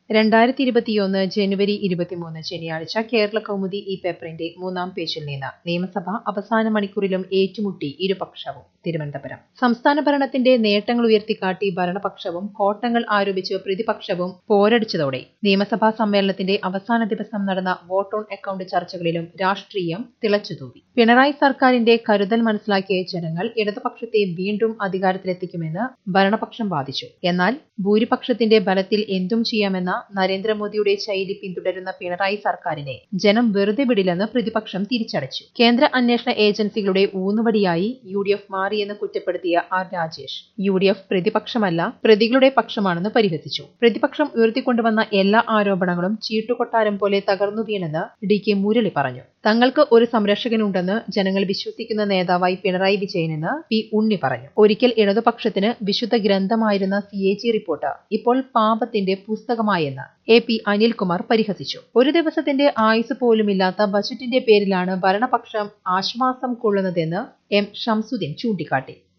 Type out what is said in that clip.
രണ്ടായിരത്തി ഇരുപത്തിയൊന്ന് ജനുവരി ഇരുപത്തിമൂന്ന് ശനിയാഴ്ച കേരള കൗമുദി ഈ പേപ്പറിന്റെ മൂന്നാം പേജിൽ നിന്ന് നിയമസഭ അവസാന മണിക്കൂറിലും ഏറ്റുമുട്ടി ഇരുപക്ഷവും തിരുവനന്തപുരം സംസ്ഥാന ഭരണത്തിന്റെ നേട്ടങ്ങൾ ഉയർത്തിക്കാട്ടി ഭരണപക്ഷവും കോട്ടങ്ങൾ ആരോപിച്ച് പ്രതിപക്ഷവും പോരടിച്ചതോടെ നിയമസഭാ സമ്മേളനത്തിന്റെ അവസാന ദിവസം നടന്ന വോട്ട് ഓൺ അക്കൌണ്ട് ചർച്ചകളിലും രാഷ്ട്രീയം തിളച്ചുതൂവി പിണറായി സർക്കാരിന്റെ കരുതൽ മനസ്സിലാക്കിയ ജനങ്ങൾ ഇടതുപക്ഷത്തെ വീണ്ടും അധികാരത്തിലെത്തിക്കുമെന്ന് ഭരണപക്ഷം വാദിച്ചു എന്നാൽ ഭൂരിപക്ഷത്തിന്റെ ബലത്തിൽ എന്തും ചെയ്യാമെന്ന നരേന്ദ്രമോദിയുടെ ശൈലി പിന്തുടരുന്ന പിണറായി സർക്കാരിനെ ജനം വെറുതെ വിടില്ലെന്ന് പ്രതിപക്ഷം തിരിച്ചടച്ചു കേന്ദ്ര അന്വേഷണ ഏജൻസികളുടെ ഊന്നുവടിയായി യു ഡി എഫ് മാറിയെന്ന് കുറ്റപ്പെടുത്തിയ R Rajesh U D F പ്രതിപക്ഷമല്ല പ്രതികളുടെ പക്ഷമാണെന്ന് പരിഹസിച്ചു പ്രതിപക്ഷം ഉയർത്തിക്കൊണ്ടുവന്ന എല്ലാ ആരോപണങ്ങളും ചീട്ടുകൊട്ടാരം പോലെ തകർന്നു വീണെന്ന് ഡി കെ മുരളി പറഞ്ഞു തങ്ങൾക്ക് ഒരു സംരക്ഷകനുണ്ടെന്ന് ജനങ്ങൾ വിശ്വസിക്കുന്ന നേതാവായി പിണറായി വിജയനെന്ന് പി ഉണ്ണി പറഞ്ഞു ഒരിക്കൽ ഇടതുപക്ഷത്തിന് വിശുദ്ധ ഗ്രന്ഥമായിരുന്ന സി എ ജി റിപ്പോർട്ട് ഇപ്പോൾ പാപത്തിന്റെ പുസ്തകമായെന്ന് എ പി അനിൽകുമാർ പരിഹസിച്ചു ഒരു ദിവസത്തിന്റെ ആയുസ് പോലുമില്ലാത്ത ബജറ്റിന്റെ പേരിലാണ് ഭരണപക്ഷം ആശ്വാസം കൊള്ളുന്നതെന്ന് എം ഷംസുദ്ദീൻ ചൂണ്ടിക്കാട്ടി